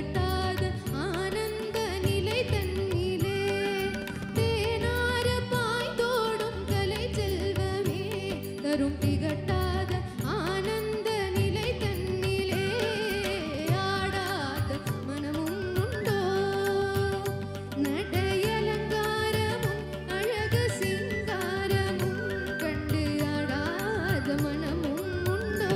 Speaker 12: திகட்டாத ஆனந்த நிலை தன்னிலே தேனார பாய்ந்தோடும் கலை செல்வமே தரும் திகட்டாத ஆனந்த நிலை தன்னிலே ஆடாத மனமும் உண்டோ நடையலங்காரமும் அழகு சிங்காரமும் கண்டு ஆடாத மனமும் உண்டோ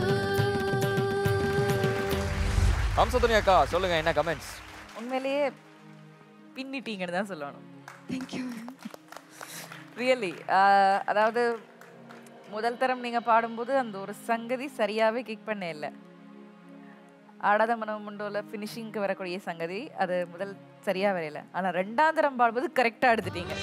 Speaker 1: அம்சத்துனி அக்கா சொல்லுங்க என்ன கமெண்ட்ஸ்
Speaker 5: உண்மையிலேயே பின்னிட்டீங்கன்னு தான் சொல்லணும் தேங்க்யூ ரியலி அதாவது முதல் தரம் நீங்கள் பாடும்போது அந்த ஒரு சங்கதி சரியாகவே கிக் பண்ண இல்லை ஆடாத மனம் உண்டோல ஃபினிஷிங்க்கு வரக்கூடிய சங்கதி அது முதல் சரியாக வரையில ஆனால் ரெண்டாம் தரம் பாடும்போது கரெக்டாக எடுத்துட்டீங்க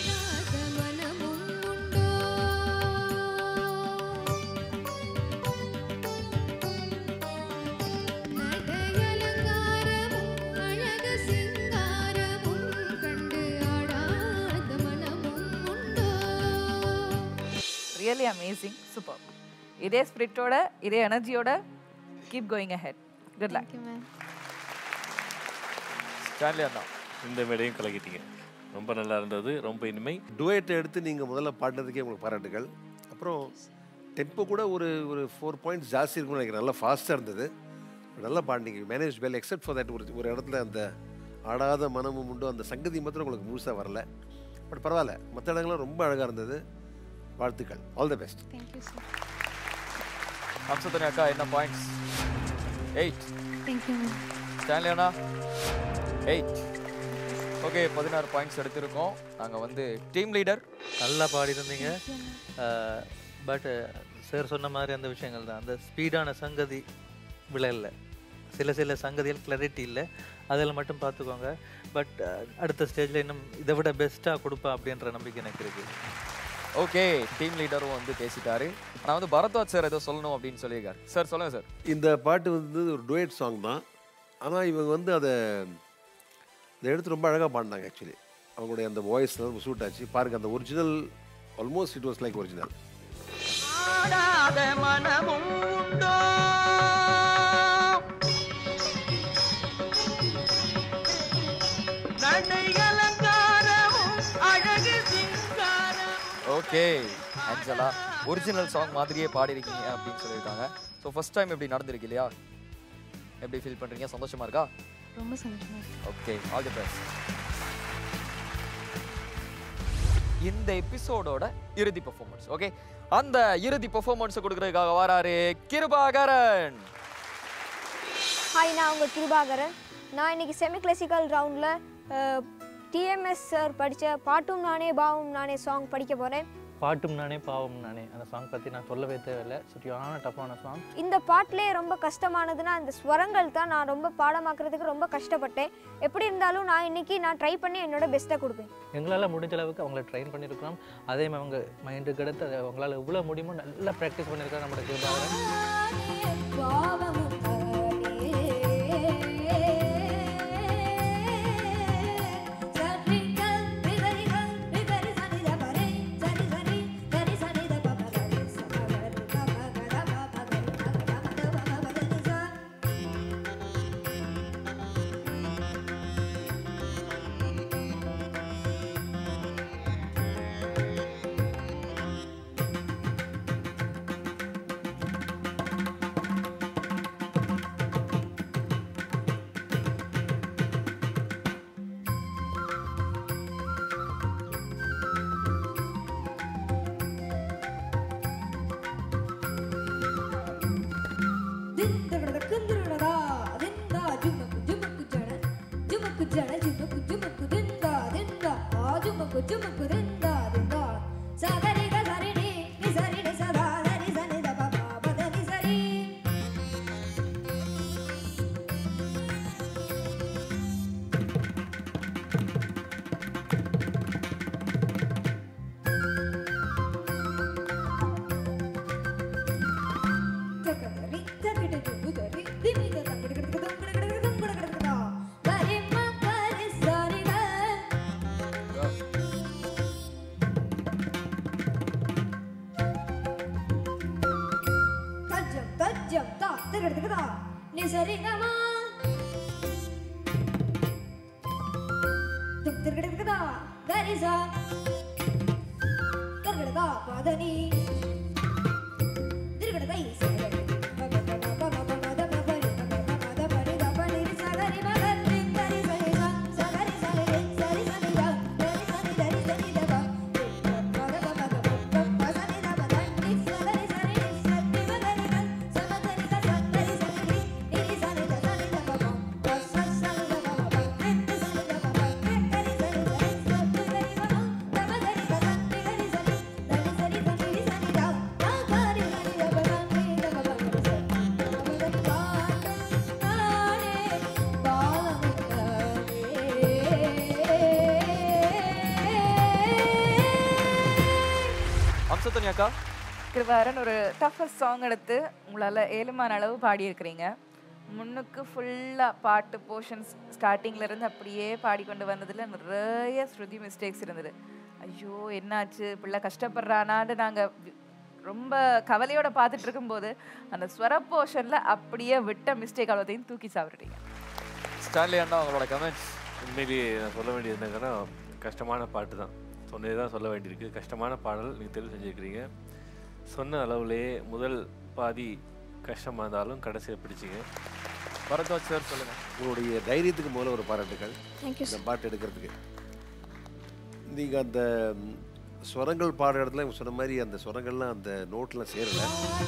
Speaker 12: அழகு சிங்காரமும் கண்டு ஆடாத மனமும் உண்டோ
Speaker 5: ரியலி அமேசிங் சூப்பர் இதே ஸ்பிரிட்டோட இதே எனர்ஜியோட keep going ahead good luck
Speaker 1: Stanley அண்ணா
Speaker 6: இந்த மேடையும் கலக்கிட்டீங்க ரொம்ப நல்லா இருந்தது ரொம்ப இனிமை
Speaker 4: டுவேட்டை எடுத்து நீங்கள் முதல்ல பாடினதுக்கே உங்களுக்கு பாராட்டுகள் அப்புறம் டெம்போ கூட ஒரு ஒரு ஃபோர் பாயிண்ட்ஸ் ஜாஸ்தி இருக்கும்னு நினைக்கிறேன் நல்லா ஃபாஸ்ட்டாக இருந்தது நல்லா பாடினீங்க manage well except for that ஒரு ஒரு இடத்துல அந்த ஆடாத மனமும் உண்டு அந்த சங்கதி மாத்திரம் உங்களுக்கு முழுசாக வரல பட் பரவாயில்ல மற்ற இடங்கள்லாம் ரொம்ப அழகாக இருந்தது வாழ்த்துக்கள் all the best
Speaker 13: thank you sir
Speaker 1: அம்சத்துனி அக்கா என்ன points eight
Speaker 13: thank you ma'am
Speaker 1: Stanley அண்ணா எயிட் ஓகே பதினாறு பாயிண்ட்ஸ் எடுத்திருக்கோம் நாங்கள் வந்து டீம் லீடர்
Speaker 11: நல்லா பாடியிருந்தீங்க பட் சார் சொன்ன மாதிரி அந்த விஷயங்கள் தான் அந்த ஸ்பீடான சங்கதி விளையல சில சில சங்கதிகள் கிளாரிட்டி இல்லை அதில் மட்டும் பார்த்துக்கோங்க பட் அடுத்த ஸ்டேஜில் இன்னும் இதை விட பெஸ்ட்டாக கொடுப்பா அப்படின்ற நம்பிக்கை எனக்கு இருக்குது
Speaker 1: ஓகே டீம் லீடரும் வந்து பேசிட்டாரு ஆனால் வந்து பரத்வாஜ் சார் ஏதோ சொல்லணும் அப்படின்னு சொல்லியிருக்காரு சார் சொல்லுங்க சார்
Speaker 4: இந்த பாட்டு வந்து ஒரு டுவேட் சாங் தான் ஆனால் இவங்க வந்து அதை இதை எடுத்து ரொம்ப அழகாக பாடினாங்க ஆக்சுவலி அவங்களுடைய அந்த வாய்ஸ் ரொம்ப சூட் ஆச்சு பாருங்க அந்த original almost it was like original
Speaker 14: ஆடாத மனமும் உண்டோ நடை அலங்காரமும் அழகு சிங்காரம்
Speaker 1: ஓகே ஆக்சுவலா ஒரிஜினல் சாங் மாதிரியே பாடிருக்கீங்க அப்படின்னு சொல்லியிருக்காங்க ஸோ ஃபர்ஸ்ட் டைம் எப்படி நடந்திருக்கு இல்லையா எப்படி ஃபீல் பண்ணுறீங்க சந்தோஷமா இருக்கா
Speaker 13: ரொம்ப சந்தோஷமா இருக்கு
Speaker 1: ஓகே ஆல் தி பெஸ்ட் இந்த எபிசோடோட இறுதி பெர்ஃபார்மன்ஸ் ஓகே அந்த இறுதி பெர்ஃபார்மன்ஸை கொடுக்கறதுக்காக வராரு கிருபாகரன்
Speaker 8: ஹாய் நான் உங்கள் கிருபாகரன் நான் இன்னைக்கு செமி கிளாசிக்கல் ரவுண்டில் டிஎம்எஸ் சார் படித்த பாட்டும் நானே பாவும் நானே சாங் படிக்க போகிறேன்
Speaker 11: பாட்டும் நானே பாவம் நானே அந்த சாங் பற்றி நான் சொல்லவே தேவையில்லை சரியான டஃப்பான சாங்
Speaker 8: இந்த பாட்டிலே ரொம்ப கஷ்டமானதுன்னா அந்த ஸ்வரங்கள் தான் நான் ரொம்ப பாடமாக்குறதுக்கு ரொம்ப கஷ்டப்பட்டேன் எப்படி இருந்தாலும் நான் இன்னைக்கு நான் ட்ரை பண்ணி என்னோட பெஸ்ட்டை கொடுப்பேன்
Speaker 11: எங்களால் முடிஞ்ச அளவுக்கு அவங்கள ட்ரெயின் பண்ணியிருக்கிறோம் அதே மாதிரி அவங்க மைண்டுக்கு எடுத்து அதை அவங்களால எவ்வளோ முடியுமோ நல்லா ப்ராக்டிஸ் பண்ணியிருக்காங்க நம்மளோட கிருபாகரன்
Speaker 3: திருக்கடா கரிசா திருக்கடா பதனி திருக்கடா சரி
Speaker 1: அம்சத்தனி அக்கா
Speaker 5: கிருபாரன் ஒரு டஃபஸ்ட் சாங் எடுத்து உங்களால் ஏழுமான அளவு பாடியிருக்கிறீங்க முன்னுக்கு ஃபுல்லாக பாட்டு போர்ஷன்ஸ் ஸ்டார்டிங்லேருந்து அப்படியே பாடிக்கொண்டு வந்ததில் நிறைய ஸ்ருதி மிஸ்டேக்ஸ் இருந்தது ஐயோ என்னாச்சு பிள்ளை கஷ்டப்படுறானான்னு நாங்கள் ரொம்ப கவலையோட பார்த்துட்டு இருக்கும்போது அந்த ஸ்வர போர்ஷனில் அப்படியே விட்ட மிஸ்டேக் அவ்வளோத்தையும் தூக்கி சாப்பிட்றீங்க
Speaker 1: ஸ்டான்லி அண்ணா உங்களோட கமெண்ட்ஸ்
Speaker 6: உண்மையிலேயே நான் சொல்ல வேண்டியது என்னங்கன்னா கஷ்டமான பாட்டு தான் சொன்னது தான் சொல்ல வேண்டியிருக்கு கஷ்டமான பாடல் நீங்கள் தெரிவு செஞ்சுருக்கிறீங்க சொன்ன அளவுலேயே முதல் பாதி கஷ்டமாக இருந்தாலும் கடைசியை பிடிச்சிங்க
Speaker 1: பரத்வாஜ் சார் சொல்லுங்கள்
Speaker 4: உங்களுடைய தைரியத்துக்கு முதல்ல ஒரு பாராட்டுகள்
Speaker 10: Thank you,
Speaker 4: இந்த
Speaker 10: sir.
Speaker 4: பாட்டு எடுக்கிறதுக்கு நீங்கள் அந்த ம், ஸ்வரங்கள் பாடுற இடத்துல இவங்க சொன்ன மாதிரி அந்த ஸ்வரங்கள்லாம் அந்த நோட்லாம் சேரல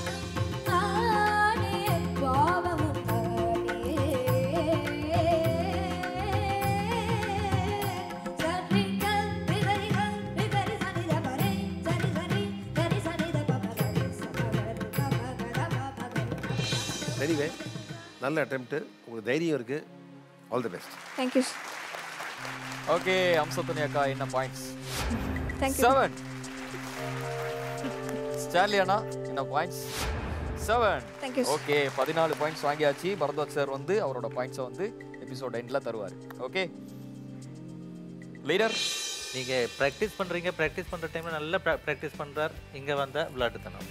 Speaker 4: எனிவே நல்ல அட்டெம்ப்ட்டு உங்களுக்கு தைரியம் இருக்குது all the best
Speaker 10: thank you
Speaker 1: okay அம்சத்தனி அக்கா என்ன points
Speaker 10: Thank you.
Speaker 1: Seven Stanley அண்ணா என்ன points seven
Speaker 10: Thank you, sir.
Speaker 1: Okay பதினாலு பாயிண்ட்ஸ் வாங்கியாச்சு பரத்வாஜ் சார் வந்து அவரோட பாயிண்ட்ஸை வந்து எபிசோட் எண்டில் தருவார் ஓகே லீடர்
Speaker 11: நீங்கள் ப்ராக்டிஸ் பண்ணுறீங்க ப்ராக்டிஸ் பண்ணுற டைமில் நல்லா ப்ராக்டிஸ் பண்ணுறார் இங்கே வந்த விளையாட்டுத்தனம்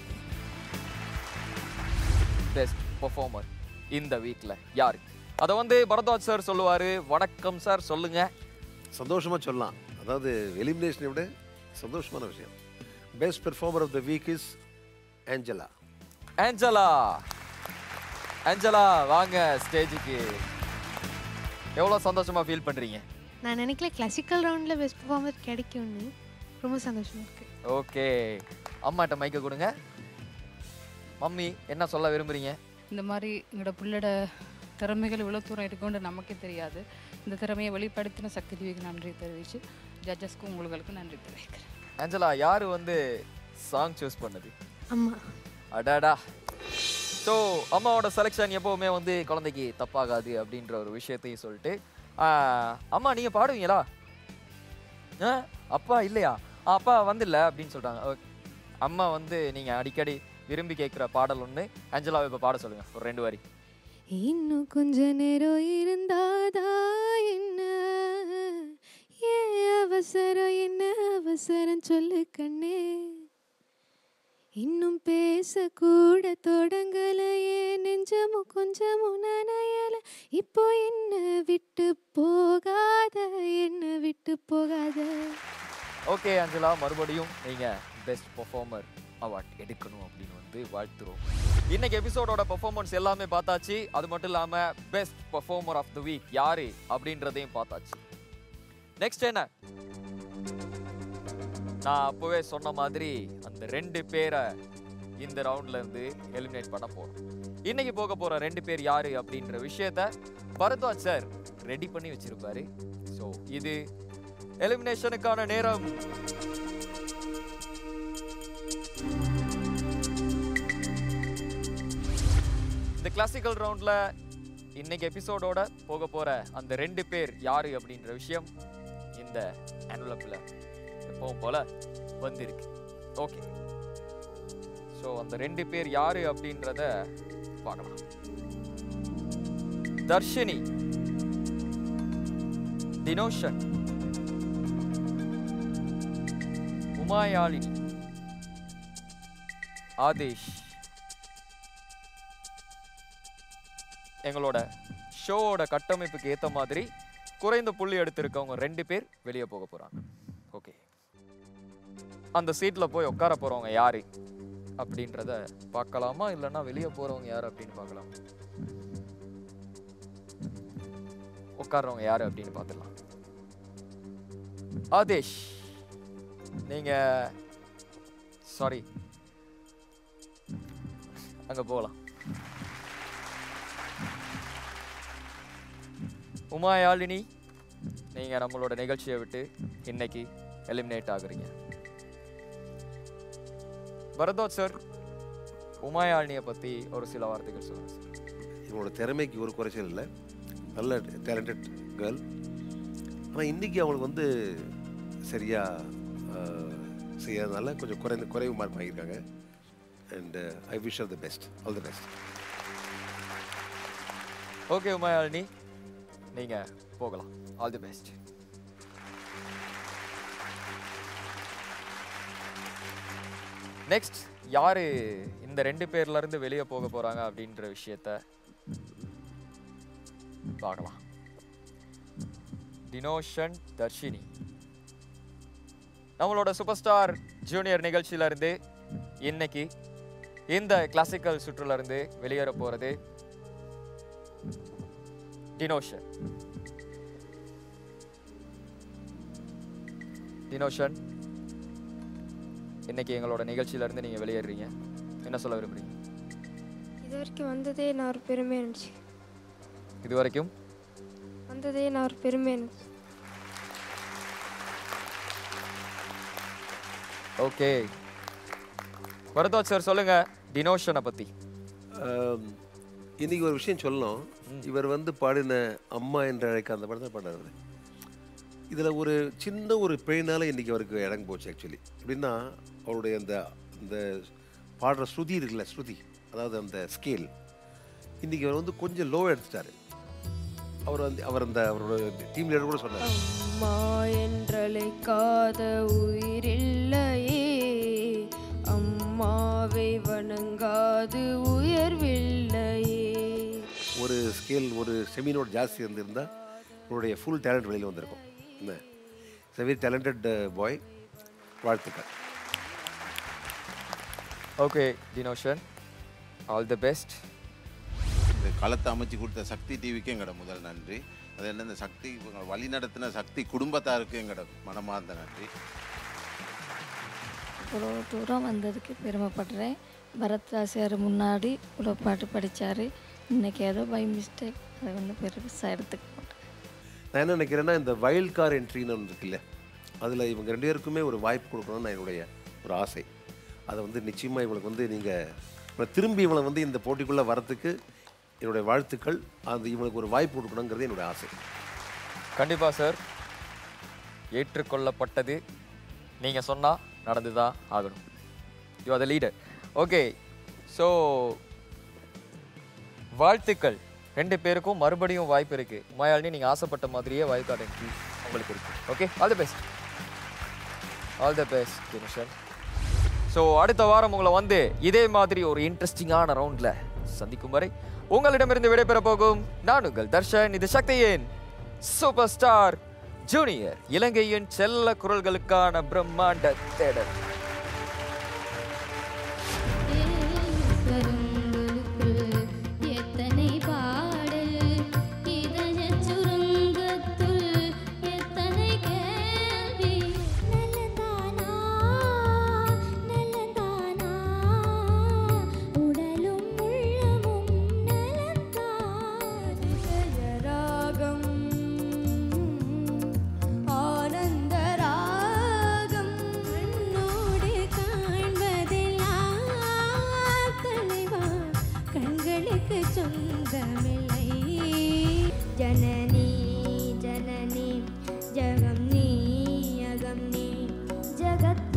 Speaker 1: பெஸ்ட் பெர்ஃபார்மர் இந்த வீக்ல யாரு அதை வந்து பரத்வாஜ் சார் சொல்லுவாரு வணக்கம் சார் சொல்லுங்க
Speaker 4: சந்தோஷமாக சொல்லலாம் அதாவது எலிமினேஷனை விட சந்தோஷமான விஷயம் best performer of the week is Angela
Speaker 1: Angela Angela வாங்க ஸ்டேஜுக்கு எவ்வளோ சந்தோஷமா ஃபீல் பண்றீங்க
Speaker 13: நான் நினைக்கல கிளாசிக்கல் ரவுண்டில் பெஸ்ட் பர்ஃபார்மர் கிடைக்கும்னு ரொம்ப சந்தோஷமா இருக்கு
Speaker 1: ஓகே அம்மாட்ட மைக்க கொடுங்க மம்மி என்ன சொல்ல விரும்புறீங்க
Speaker 15: இந்த மாதிரி எங்களோட புள்ளோட திறமைகள் இவ்வளோ தூரம் இருக்குன்னு நமக்கே தெரியாது இந்த திறமையை வெளிப்படுத்தின சக்தி தேவிக்கு நன்றி தெரிவித்து ஜட்ஜஸ்க்கும் உங்களுக்கும் நன்றி தெரிவிக்கிறேன்
Speaker 1: ஆஞ்சலா யாரு வந்து சாங் சூஸ் பண்ணது
Speaker 13: அம்மா
Speaker 1: அடாடா ஸோ அம்மாவோட செலெக்ஷன் எப்போவுமே வந்து குழந்தைக்கு தப்பாகாது அப்படின்ற ஒரு விஷயத்தையும் சொல்லிட்டு ஆ, அம்மா நீங்கள் பாடுவீங்களா ஆ அப்பா இல்லையா ஆ, அப்பா வந்துல்ல அப்படின்னு சொல்கிறாங்க ஓகே அம்மா வந்து நீங்கள் அடிக்கடி விரும்பி கேட்குற பாடல் ஒன்று அஞ்சலாவை இப்போ பாட சொல்லுங்கள் ஒரு ரெண்டு வரி
Speaker 12: இன்னும் கொஞ்ச நேரம் இருந்தாதா என்ன ஏன் அவசரம் என்ன அவசரம் சொல்லு கண்ணே இன்னும் பேசக்கூட தொடங்கலையே நெஞ்சமும் கொஞ்சமும் நனையல இப்போ என்ன விட்டு போகாத என்ன விட்டு போகாத
Speaker 1: ஓகே அஞ்சலா மறுபடியும் நீங்கள் பெஸ்ட் பெர்ஃபார்மர் அவார்ட் எடுக்கணும் அப்படின்னு வந்து வாழ்த்துறோம் இன்னைக்கு எபிசோடோட பெர்ஃபார்மன்ஸ் எல்லாமே பார்த்தாச்சு அது மட்டும் இல்லாமல் best performer of the week யாரு அப்படின்றதையும் பார்த்தாச்சு நெக்ஸ்ட் என்ன நான் அப்போவே சொன்ன மாதிரி அந்த ரெண்டு பேரை இந்த ரவுண்ட்ல இருந்து எலிமினேட் பண்ண போறோம் இன்னைக்கு போக போற ரெண்டு பேர் யாரு அப்படின்ற விஷயத்த பரத்வாஜ் சார் ரெடி பண்ணி வச்சிருப்பாரு ஸோ இது எலிமினேஷனுக்கான நேரம் இந்த கிளாசிக்கல் ரவுண்ட்ல இன்னைக்கு எபிசோடோட போக போற அந்த ரெண்டு பேர் யாரு அப்படின்ற விஷயம் இந்த அனுலப்பில் எப்பவும் போல வந்திருக்கு ஓகே ஸோ அந்த ரெண்டு பேர் யாரு அப்படின்றத பார்க்கலாம் தர்ஷினி தினோஷன் உமாயாளினி ஆதேஷ் எங்களோட ஷோவோட கட்டமைப்புக்கு ஏற்ற மாதிரி குறைந்த புள்ளி எடுத்திருக்கவங்க ரெண்டு பேர் வெளியே போக போறாங்க ஓகே அந்த சீட்ல போய் உட்கார போறவங்க யாரு அப்படின்றத பார்க்கலாமா இல்லைன்னா வெளியே போறவங்க யாரு அப்படின்னு பார்க்கலாம் உட்கார்றவங்க யாரு அப்படின்னு பார்த்துடலாம் ஆதேஷ் நீங்க சாரி அங்க போகலாம் உமா யாழினி நீங்க நம்மளோட நிகழ்ச்சியை விட்டு இன்னைக்கு எலிமினேட் ஆகுறீங்க பரதோத் சார் உமா யாழினியை பத்தி ஒரு சில வார்த்தைகள் சொல்லுங்க சார்
Speaker 4: இவங்களோட திறமைக்கு ஒரு குறைச்சல் இல்லை நல்ல டேலண்டட் கேர்ள் ஆனால் இன்றைக்கி அவங்களுக்கு வந்து சரியாக செய்யாதனால கொஞ்சம் குறைந்த குறைவு மார்க் வாங்கியிருக்காங்க and I wish all the best all the best
Speaker 1: okay Uma Yazhini நீங்க போகலாம் ஆல் தி பெஸ்ட் நெக்ஸ்ட் யாரு இந்த ரெண்டு பேர்ல இருந்து வெளியே போக போறாங்க அப்படின்ற விஷயத்த பார்க்கலாம் டினோஷன் தர்ஷினி நம்மளோட சூப்பர் ஸ்டார் ஜூனியர் நிகழ்ச்சியில இருந்து இன்னைக்கு இந்த கிளாசிக்கல் சுற்றுல இருந்து வெளியேற போறது டினோஷன் டினோஷன் இன்னைக்கு எங்களோட நிகழ்ச்சியில இருந்து நீங்க வெளியேறீங்க என்ன சொல்ல விரும்புறீங்க
Speaker 16: இது வரைக்கும் வந்ததே நான் ஒரு பெருமை இருந்துச்சு
Speaker 1: இது வரைக்கும்
Speaker 16: வந்ததே நான் ஒரு பெருமை இருந்துச்சு
Speaker 1: ஓகே பரதோத் சார் சொல்லுங்க டினோஷனை பத்தி
Speaker 4: ஆம், இன்னைக்கு ஒரு விஷயம் சொல்லணும் இவர் வந்து பாடின அம்மா என்று அழைக்க அந்த படத்தை பாடுறாரு இதில் ஒரு சின்ன ஒரு பிழைனால இன்னைக்கு அவருக்கு இறங்கி போச்சு ஆக்சுவலி எப்படின்னா அவருடைய அந்த அந்த பாடுற ஸ்ருதி இருக்குல்ல ஸ்ருதி அதாவது அந்த ஸ்கேல் இன்னைக்கு அவர் வந்து கொஞ்சம் லோ எடுத்துட்டாரு அவர் வந்து அவர் அந்த அவரோட டீம் லீடர் கூட சொன்னார்
Speaker 16: அம்மா என்றழைக்காத உயிரில்லையே அம்மாவை வணங்காது உயர்வில்லையே
Speaker 4: ஒரு ஸ்கேல் ஒரு செமினோட் ஜாஸ்தி இருந்திருந்தால் உங்களுடைய ஃபுல் டேலண்ட் வெளியில் வந்திருக்கும் என்ன இட்ஸ் வெரி டேலண்டட் பாய் வாழ்த்துக்கள்
Speaker 1: okay Dinoshan all the best
Speaker 17: இந்த களத்தை அமைச்சு கொடுத்த சக்தி டிவிக்கு எங்களோட முதல் நன்றி அது என்ன இந்த சக்தி இவங்க வழி நடத்தின சக்தி குடும்பத்தாருக்கு எங்களோட மனமார்ந்த நன்றி
Speaker 18: இவ்வளோ தூரம் வந்ததுக்கு பெருமைப்படுறேன் பரத்ராசியார் முன்னாடி இவ்வளோ பாட்டு படித்தார் இன்னைக்கு ஏதோ பை மிஸ்டேக் அதை வந்து பெருசாக எடுத்துக்க மாட்டேன்
Speaker 4: நான் என்ன நினைக்கிறேன்னா இந்த வைல்ட் கார் என்ட்ரின்னு ஒன்று இருக்குல்ல அதில் இவங்க ரெண்டு பேருக்குமே ஒரு வாய்ப்பு கொடுக்கணும்னு நான் என்னுடைய ஒரு ஆசை அதை வந்து நிச்சயமாக இவங்களுக்கு வந்து நீங்கள் திரும்பி இவங்களை வந்து இந்த போட்டிக்குள்ளே வரத்துக்கு என்னுடைய வாழ்த்துக்கள் அது இவங்களுக்கு ஒரு வாய்ப்பு கொடுக்கணுங்கிறது என்னுடைய ஆசை
Speaker 1: கண்டிப்பா சார் ஏற்றுக்கொள்ளப்பட்டது நீங்க சொன்னா நடந்துதான் ஆகணும் you are the leader okay so வாழ்த்துக்கள் ரெண்டு பேருக்கும் மறுபடியும் வாய்ப்பு இருக்கு உமாயாலினி நீங்க ஆசைப்பட்ட மாதிரியே வாய்க்காடு உங்களுக்கு இருக்கு okay all the best all the best Dineshan so அடுத்த வாரம் உங்களை வந்து இதே மாதிரி ஒரு இன்ட்ரெஸ்டிங்கான ரவுண்ட்ல சந்திக்கும் வரை உங்களிடமிருந்து விடைபெற போகும் நான் உங்கள் தர்ஷன் இது சக்தியின் சூப்பர் ஸ்டார் ஜூனியர் இலங்கையின் செல்ல குரல்களுக்கான பிரம்மாண்ட தேடல்
Speaker 19: எத்தனை பாடல் இதயச் சுருங்கத்துள் எத்தனை கேள்வி நல்லதானா நல்லதானா உடலும் உள்ளமும் நலந்தான்
Speaker 16: ராகம் ஆனந்த ராகம்
Speaker 19: கண்ணோடு காண்பதெல்லாம் தலைவா கண்களுக்கு சொந்தமில்லை
Speaker 16: ஜனனி ஜனனி ஜகம் நீ அகம் நீ ஜகத்